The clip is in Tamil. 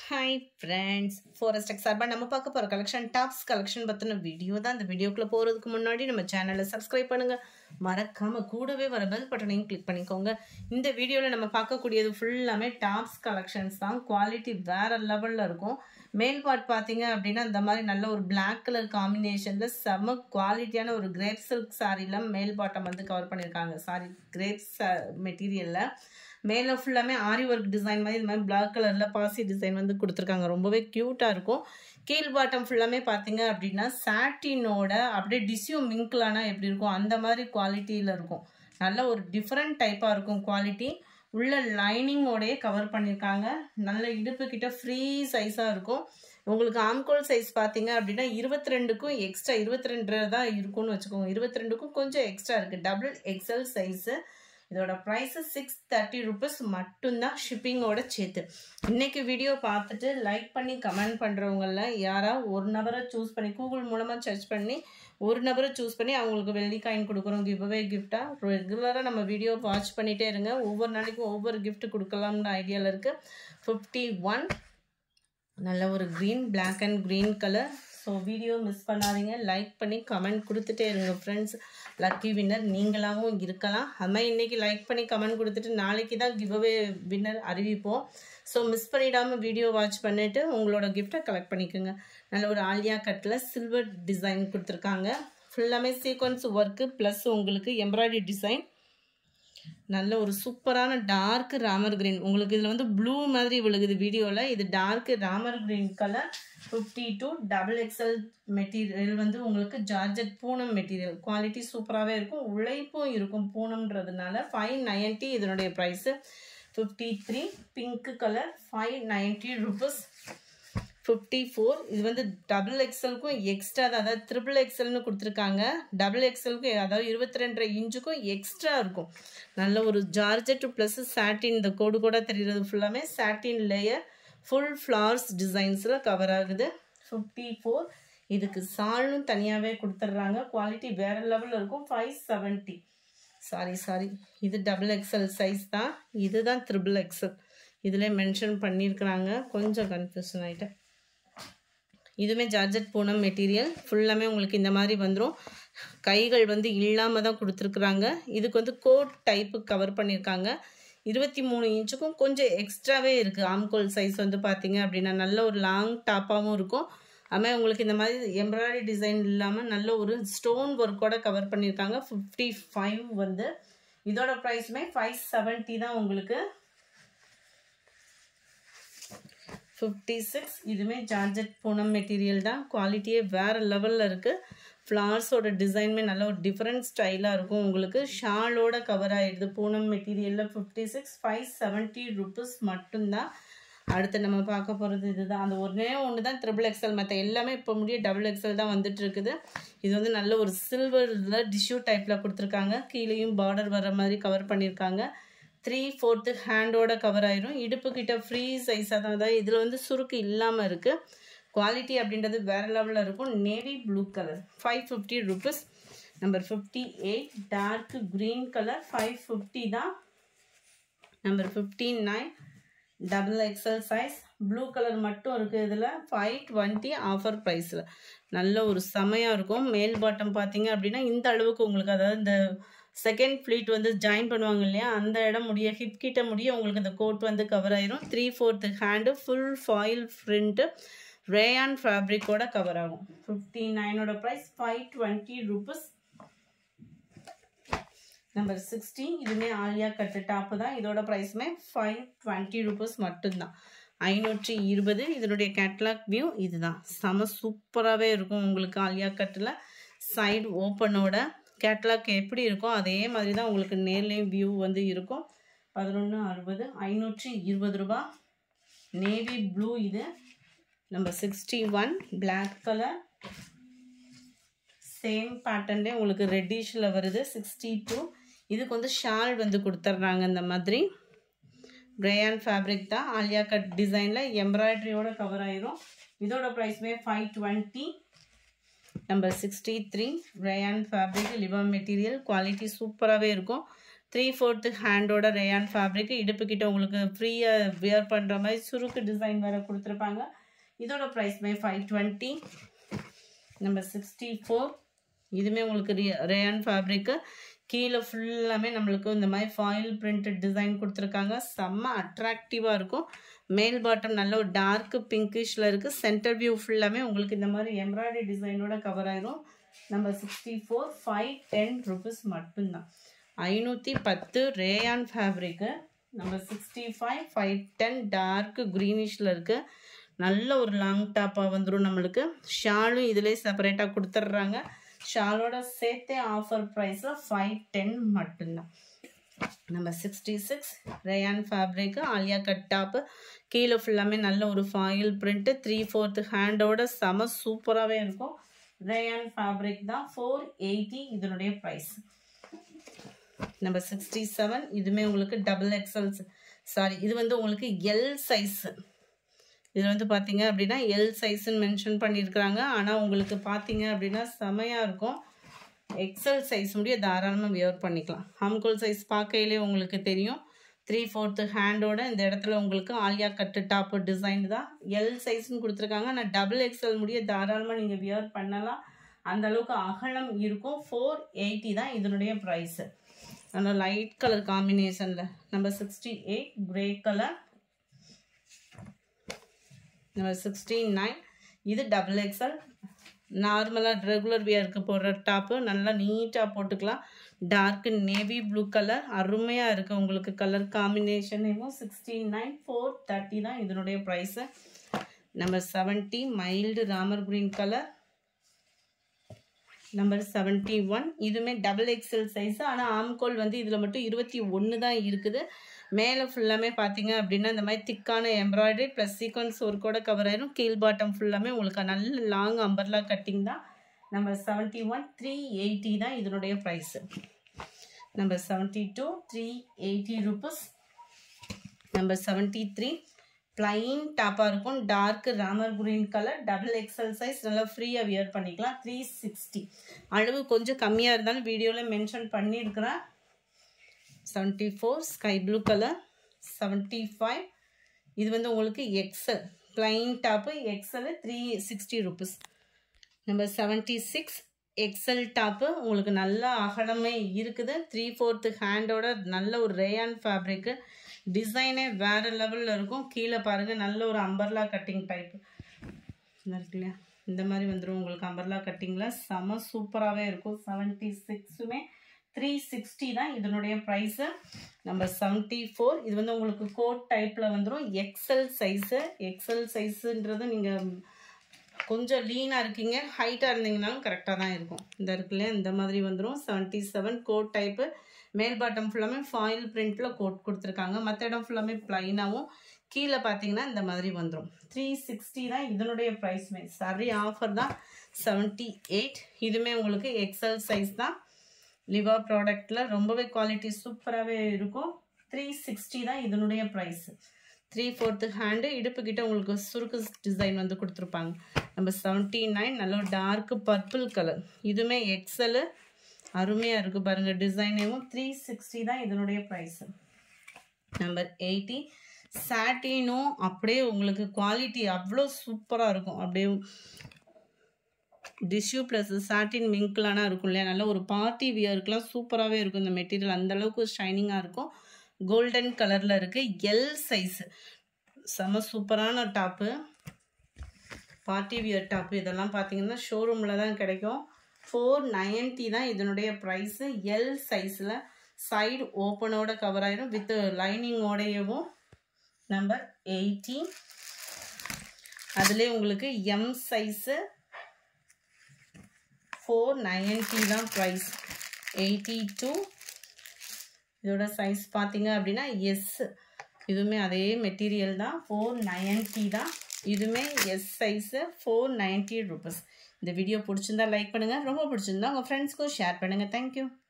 ஹாய் ஃப்ரெண்ட்ஸ் ஃபாரஸ்ட் எக்ஸ் சார்பாக நம்ம பார்க்க போகிற கலெக்ஷன் டாப்ஸ் கலெக்ஷன் பற்றின வீடியோ தான் அந்த வீடியோக்குள்ளே போகிறதுக்கு முன்னாடி நம்ம சேனலை சப்ஸ்கிரைப் பண்ணுங்கள் மறக்காமல் கூடவே வர பெல் பட்டனையும் கிளிக் பண்ணிக்கோங்க இந்த வீடியோவில் நம்ம பார்க்கக்கூடியது ஃபுல்லாமே டாப்ஸ் கலெக்ஷன்ஸ் தான் குவாலிட்டி வேறு லெவலில் இருக்கும் மேல் பார்ட் பார்த்தீங்க அப்படின்னா இந்த மாதிரி நல்ல ஒரு பிளாக் கலர் காம்பினேஷனில் செம குவாலிட்டியான ஒரு கிரேப் சில்க் சாரியில் மேல் பாட்டம் வந்து கவர் பண்ணியிருக்காங்க சாரி கிரேப்ஸ் மெட்டீரியலில் மேலே ஃபுல்லாமே ஆரி ஒர்க் டிசைன் மாதிரி இது மாதிரி பிளாக் கலரில் பாசி டிசைன் வந்து கொடுத்துருக்காங்க ரொம்பவே க்யூட்டாக இருக்கும் கீழ் பாட்டம் ஃபுல்லாமே பார்த்தீங்க அப்படின்னா சாட்டினோட அப்படியே டிஷ்யூ மிங்க்லானா எப்படி இருக்கும் அந்த மாதிரி குவாலிட்டியில் இருக்கும் நல்ல ஒரு டிஃப்ரெண்ட் டைப்பாக இருக்கும் குவாலிட்டி உள்ள லைனிங்கோடையே கவர் பண்ணியிருக்காங்க நல்ல இடுப்பு கிட்ட ஃப்ரீ சைஸாக இருக்கும் உங்களுக்கு ஆம்கோல் சைஸ் பார்த்தீங்க அப்படின்னா இருபத்தி ரெண்டுக்கும் எக்ஸ்ட்ரா இருபத்தி ரெண்டு தான் இருக்கும்னு வச்சுக்கோங்க இருபத்தி ரெண்டுக்கும் கொஞ்சம் எக்ஸ்ட்ரா இருக்குது டபுள் எக்ஸல் சைஸு இதோட ப்ரைஸு சிக்ஸ் தேர்ட்டி ருபீஸ் மட்டும்தான் ஷிப்பிங்கோட சேர்த்து இன்னைக்கு வீடியோ பார்த்துட்டு லைக் பண்ணி கமெண்ட் பண்ணுறவங்கள யாராவது ஒரு நபரை சூஸ் பண்ணி கூகுள் மூலமாக சர்ச் பண்ணி ஒரு நபரை சூஸ் பண்ணி அவங்களுக்கு வெள்ளி காயின் கொடுக்குறோம் கிவ்அவே கிஃப்டாக ரெகுலராக நம்ம வீடியோ வாட்ச் பண்ணிகிட்டே இருங்க ஒவ்வொரு நாளைக்கும் ஒவ்வொரு கிஃப்ட் கொடுக்கலாம்னு ஐடியாவில் இருக்குது ஃபிஃப்டி ஒன் நல்ல ஒரு green black and green colour so video miss பண்ணாதீங்க லைக் பண்ணி கமெண்ட் கொடுத்துட்டே இருங்க ஃப்ரெண்ட்ஸ் லக்கி வின்னர் நீங்களாகவும் இருக்கலாம் அது மாதிரி இன்றைக்கி லைக் பண்ணி கமெண்ட் கொடுத்துட்டு நாளைக்கு தான் கிவ்அவே வின்னர் அறிவிப்போம் ஸோ மிஸ் பண்ணிடாமல் வீடியோ வாட்ச் பண்ணிவிட்டு உங்களோட கிஃப்ட்டை கலெக்ட் பண்ணிக்கோங்க நல்ல ஒரு ஆலியா கட்டில் சில்வர் டிசைன் கொடுத்துருக்காங்க ஃபுல்லாமே சீக்வன்ஸ் ஒர்க்கு ப்ளஸ் உங்களுக்கு எம்ப்ராய்டரி டிசைன் நல்ல ஒரு சூப்பரான டார்க் ராமர் கிரீன் உங்களுக்கு இதில் வந்து ப்ளூ மாதிரி விழுகுது வீடியோவில் இது dark Ramar green colour fifty two double XL material வந்து உங்களுக்கு ஜார்ஜட் பூனம் மெட்டீரியல் குவாலிட்டி சூப்பராகவே இருக்கும் உழைப்பும் இருக்கும் பூனம்ன்றதுனால ஃபைவ் நைன்ட்டி இதனுடைய price fifty three pink colour five ninety rupees fifty four இது வந்து டபுள் எக்ஸலுக்கும் எக்ஸ்ட்ரா தான் அதாவது ட்ரிபிள் எக்ஸல்னு கொடுத்துருக்காங்க டபுள் எக்ஸலுக்கும் அதாவது இருபத்தி ரெண்டரை இன்ச்சுக்கும் எக்ஸ்ட்ரா இருக்கும் நல்ல ஒரு ஜார்ஜெட் ப்ளஸ் சாட்டின் இந்த கோடு கூட தெரிகிறது ஃபுல்லாமே சாட்டின் லேயர் ஃபுல் ஃப்ளார்ஸ் டிசைன்ஸில் கவர் ஆகுது ஃபிஃப்டி ஃபோர் இதுக்கு சால்னும் தனியாகவே கொடுத்துட்றாங்க குவாலிட்டி வேறு லெவலில் இருக்கும் ஃபைவ் செவன்ட்டி சாரி சாரி இது டபுள் எக்ஸல் சைஸ் தான் இதுதான் த்ரிபிள் எக்ஸல் இதில் மென்ஷன் பண்ணியிருக்கிறாங்க கொஞ்சம் கன்ஃபியூஷன் ஆகிட்டேன் இதுவுமே ஜார்ஜட் பூனம் மெட்டீரியல் ஃபுல்லாமே உங்களுக்கு இந்த மாதிரி வந்துடும் கைகள் வந்து இல்லாமல் தான் கொடுத்துருக்குறாங்க இதுக்கு வந்து கோட் டைப்பு கவர் பண்ணியிருக்காங்க இருபத்தி மூணு இன்ச்சுக்கும் கொஞ்சம் எக்ஸ்ட்ராவே இருக்குது ஆம்கோல் சைஸ் வந்து பார்த்தீங்க அப்படின்னா நல்ல ஒரு லாங் டாப்பாகவும் இருக்கும் அதுமாதிரி உங்களுக்கு இந்த மாதிரி எம்ப்ராய்டரி டிசைன் இல்லாமல் நல்ல ஒரு ஸ்டோன் ஒர்க்கோட கவர் பண்ணியிருக்காங்க ஃபிஃப்டி ஃபைவ் வந்து இதோட ப்ரைஸுமே ஃபைவ் செவன்ட்டி தான் உங்களுக்கு ஃபிஃப்டி சிக்ஸ் இதுவுமே ஜார்ஜட் பூனம் மெட்டீரியல் தான் குவாலிட்டியே வேறு லெவலில் இருக்குது ஃப்ளார்ஸோட டிசைனுமே நல்ல ஒரு டிஃப்ரெண்ட் ஸ்டைலாக இருக்கும் உங்களுக்கு ஷாலோட கவர் ஆகிடுது பூனம் மெட்டீரியலில் fifty six five seventy rupees மட்டும்தான் அடுத்து நம்ம பார்க்க போகிறது இதுதான் அந்த ஒரே ஒன்று தான் ட்ரிபிள் எக்ஸல் மற்ற எல்லாமே இப்போ முடிய டபுள் எக்ஸல் தான் வந்துட்டு இருக்குது இது வந்து நல்ல ஒரு சில்வரில் டிஷ்யூ டைப்பில் கொடுத்துருக்காங்க கீழேயும் பார்டர் வர மாதிரி கவர் பண்ணியிருக்காங்க த்ரீ ஃபோர்த்து ஹேண்டோட கவர் ஆயிரும் இடுப்பு கிட்ட ஃப்ரீ சைஸாக தான் அதாவது இதில் வந்து சுருக்கு இல்லாமல் இருக்குது குவாலிட்டி அப்படின்றது வேறு லெவலில் இருக்கும் navy blue colour five fifty rupees number fifty eight dark green colour five fifty தான் number fifty nine double XL size blue colour மட்டும் இருக்குது இதில் ஃபைவ் டுவெண்ட்டி ஆஃபர் ப்ரைஸில் நல்ல ஒரு செமையாக இருக்கும் மேல் பாட்டம் பார்த்தீங்க அப்படின்னா இந்த அளவுக்கு உங்களுக்கு அதாவது இந்த செகண்ட் ஃப்ளீட் வந்து ஜாயின் பண்ணுவாங்க இல்லையா அந்த இடம் முடிய ஹிப் கிட்ட முடிய உங்களுக்கு இந்த கோட் வந்து கவர் ஆயிரும் three fourth hand full foil print rayon ஃபேப்ரிக்கோட கவர் ஆகும் ஃபிஃப்டி நைனோட price five twenty rupees number sixty இதுவுமே ஆலியா கட்டு டாப்பு தான் இதோட ப்ரைஸுமே ஃபைவ் டுவெண்ட்டி ருபீஸ் மட்டும்தான் ஐநூற்றி இருபது இதனுடைய கேட்லாக் வியூ இதுதான் செம சூப்பராகவே இருக்கும் உங்களுக்கு ஆலியா கட்டில் சைடு ஓப்பனோட கேட்லாக் எப்படி இருக்கோ அதே மாதிரி தான் உங்களுக்கு நேர்லேயும் வியூ வந்து இருக்கும் பதினொன்று அறுபது ஐநூற்றி இருபது ரூபா நேவி ப்ளூ இது number sixty one black colour same பேட்டர்ன்லேயே உங்களுக்கு ரெட்டிஷில் வருது சிக்ஸ்டி டூ இதுக்கு வந்து ஷால் வந்து கொடுத்துட்றாங்க இந்த மாதிரி ரேயான் ஃபேப்ரிக் தான் ஆலியா கட் டிசைனில் எம்ப்ராய்டரியோட கவர் ஆயிரும் இதோட ப்ரைஸுமே five twenty number sixty three rayon fabric லிவம் மெட்டீரியல் குவாலிட்டி சூப்பராகவே இருக்கும் த்ரீ ஃபோர்த்து ஹேண்டோட ரேயான் ஃபேப்ரிக் இடுப்புக்கிட்ட உங்களுக்கு ஃப்ரீயாக வியர் பண்ணுற மாதிரி சுருக்கு டிசைன் வேறு கொடுத்துருப்பாங்க இதோட ப்ரைஸ்மே five twenty number sixty four இதுவுமே உங்களுக்கு ரி ரேயான் ஃபேப்ரிக்கு கீழே ஃபுல்லாமே நம்மளுக்கு இந்த மாதிரி ஃபாயில் பிரிண்டட் டிசைன் கொடுத்துருக்காங்க செம்ம அட்ராக்டிவாக இருக்கும் மேல் பாட்டம் நல்ல ஒரு டார்க் பிங்கிஷில் இருக்குது சென்டர் வியூ ஃபுல்லாமே உங்களுக்கு இந்த மாதிரி எம்ப்ராய்டரி டிசைனோட கவர் ஆயிரும் நம்ம sixty four five ten rupees மட்டும்தான் ஐநூற்றி பத்து ரேயான் ஃபேப்ரிக்கு நம்ம sixty five five ten dark க்ரீனிஷில் இருக்குது நல்ல ஒரு லாங் டாப்பாக வந்துடும் நம்மளுக்கு ஷாலும் இதிலே செப்பரேட்டாக கொடுத்துட்றாங்க ஷாலோட சேர்த்தே ஆஃபர் ப்ரைஸில் ஃபைவ் டென் மட்டும்தான் நம்ம sixty six rayon fabric Alia cut top கீழே ஃபுல்லாமே நல்ல ஒரு ஃபாயில் பிரிண்ட்டு த்ரீ ஃபோர்த்து ஹேண்டோட செம சூப்பராகவே இருக்கும் ரேயான் ஃபேப்ரிக் தான் ஃபோர் எயிட்டி இதனுடைய ப்ரைஸ் நம்பர் சிக்ஸ்டி செவன் இதுவுமே உங்களுக்கு டபுள் எக்ஸல்ஸ் சாரி இது வந்து உங்களுக்கு எல் சைஸு இது வந்து பார்த்தீங்க அப்படின்னா எல் சைஸ்ன்னு மென்ஷன் பண்ணியிருக்கிறாங்க ஆனால் உங்களுக்கு பார்த்தீங்க அப்படின்னா செமையாக இருக்கும் எக்ஸல் சைஸ் முடிய தாராளமாக வியர் பண்ணிக்கலாம் ஹம்கோல் சைஸ் பார்க்கையிலே உங்களுக்கு தெரியும் த்ரீ ஃபோர்த்து ஹேண்டோட இந்த இடத்துல உங்களுக்கு ஆலியா கட்டு டாப்பு டிசைன் தான் எல் சைஸ்னு கொடுத்துருக்காங்க ஆனால் டபுள் எக்ஸல் முடிய தாராளமாக நீங்கள் வியர் பண்ணலாம் அந்த அளவுக்கு அகலம் இருக்கும் ஃபோர் எயிட்டி தான் இதனுடைய ப்ரைஸு நல்ல லைட் கலர் காம்பினேஷனில் நம்ம sixty eight grey colour number sixteen nine இது டபுள் எக்ஸல் நார்மலாக ரெகுலர் வியருக்கு போடுற டாப்பு நல்லா நீட்டாக போட்டுக்கலாம் டார்க் நேவி ப்ளூ கலர் அருமையாக இருக்குது உங்களுக்கு கலர் காம்பினேஷனையும் சிக்ஸ்டீன் நைன் ஃபோர் தேர்ட்டி தான் இதனுடைய price number seventy mild Ramar green colour number seventy one இதுவுமே டபுள் எக்ஸல் சைஸு ஆனால் ஆம்கோல் வந்து இதில் மட்டும் இருபத்தி ஒன்று தான் இருக்குது மேலே ஃபுல்லாமே பார்த்தீங்க அப்படின்னா இந்த மாதிரி திக்கான எம்ப்ராய்டரி ப்ளஸ் சீக்வன்ஸ் ஒர்க்கோட கவர் ஆயிரும் கீழ் பாட்டம் ஃபுல்லாமே உங்களுக்கு நல்ல லாங் அம்பர்லா கட்டிங் தான் number seventy one three eighty தான் இதனுடைய price number seventy two three eighty rupees number seventy three plain டாப்பாக இருக்கும் dark Ramar green colour double XL size நல்லா ஃப்ரீயாக வியர் பண்ணிக்கலாம் த்ரீ சிக்ஸ்டி அளவு கொஞ்சம் கம்மியாக இருந்தாலும் வீடியோவில் மென்ஷன் பண்ணியிருக்கிறேன் seventy four sky blue colour seventy five இது வந்து உங்களுக்கு XL plain top XL three sixty rupees number seventy six XL top உங்களுக்கு நல்ல அகலமே இருக்குது த்ரீ ஃபோர்த்து ஹேண்டோட நல்ல ஒரு ரேயான் ஃபேப்ரிக்கு டிசைனே வேறு லெவலில் இருக்கும் கீழே பாருங்கள் நல்ல ஒரு அம்பர்லா கட்டிங் டைப்பு இருக்கு இல்லையா இந்த மாதிரி வந்துடும் உங்களுக்கு அம்பர்லா கட்டிங்கில் செம சூப்பராகவே இருக்கும் செவன்ட்டி சிக்ஸுமே த்ரீ சிக்ஸ்டி தான் இதனுடைய ப்ரைஸு நம்பர் செவன்ட்டி ஃபோர் இது வந்து உங்களுக்கு கோட் டைப்பில் வந்துடும் எக்ஸல் சைஸு எக்ஸல் சைஸுன்றது நீங்கள் கொஞ்சம் லீனாக இருக்கீங்க ஹைட்டாக இருந்தீங்கனாலும் கரெக்டாக தான் இருக்கும் இந்த இருக்குல்ல இந்த மாதிரி வந்துடும் செவன்ட்டி செவன் கோட் டைப்பு மேல் பாட்டம் ஃபுல்லாமே ஃபாயில் பிரிண்ட்டில் கோட் கொடுத்துருக்காங்க மற்ற இடம் ஃபுல்லாமே ப்ளைனாகவும் கீழே பார்த்தீங்கன்னா இந்த மாதிரி வந்துடும் த்ரீ சிக்ஸ்டி தான் இதனுடைய ப்ரைஸ்மே சரி ஆஃபர் தான் செவன்ட்டி எயிட் இதுவுமே உங்களுக்கு எக்ஸல் சைஸ் தான் லிவா ப்ராடக்டில் ரொம்பவே குவாலிட்டி சூப்பராகவே இருக்கும் த்ரீ சிக்ஸ்டி தான் இதனுடைய ப்ரைஸு த்ரீ ஃபோர்த்து ஹேண்டு இடுப்புக்கிட்ட உங்களுக்கு சுருக்கு டிசைன் வந்து கொடுத்துருப்பாங்க நம்ம செவன்ட்டி நைன் நல்ல ஒரு டார்க் பர்பிள் கலர் இதுவுமே எக்ஸலு அருமையாக இருக்குது பாருங்கள் டிசைனேவும் த்ரீ சிக்ஸ்டி தான் இதனுடைய ப்ரைஸு நம்பர் எயிட்டி சாட்டினும் அப்படியே உங்களுக்கு குவாலிட்டி அவ்வளோ சூப்பராக இருக்கும் அப்படியே டிஷ்யூ ப்ளஸ் சாட்டின் மிங்க்லானா இருக்கும் இல்லையா நல்ல ஒரு பார்ட்டி வியருக்குலாம் சூப்பராகவே இருக்கும் இந்த மெட்டீரியல் அந்தளவுக்கு ஷைனிங்காக இருக்கும் கோல்டன் கலரில் இருக்குது எல் சைஸு செம சூப்பரான டாப்பு பார்ட்டி வியர் டாப்பு இதெல்லாம் பார்த்தீங்கன்னா ஷோரூமில் தான் கிடைக்கும் ஃபோர் நைன்ட்டி தான் இதனுடைய ப்ரைஸு எல் சைஸில் சைடு ஓப்பனோட கவர் ஆயிரும் வித் லைனிங்கோடையவும் நம்பர் எயிட்டி அதுலேயே உங்களுக்கு எம் சைஸு ஃபோர் நைன்ட்டி தான் ப்ரைஸ் எயிட்டி டூ இதோட சைஸ் பார்த்தீங்க அப்படின்னா எஸ் இதுவுமே அதே மெட்டீரியல் தான் ஃபோர் நைன்ட்டி தான் இதுவுமே S size four ninety rupees இந்த வீடியோ பிடிச்சிருந்தா லைக் பண்ணுங்கள் ரொம்ப பிடிச்சிருந்தா உங்கள் ஃப்ரெண்ட்ஸ்க்கும் ஷேர் பண்ணுங்கள் தேங்க்யூ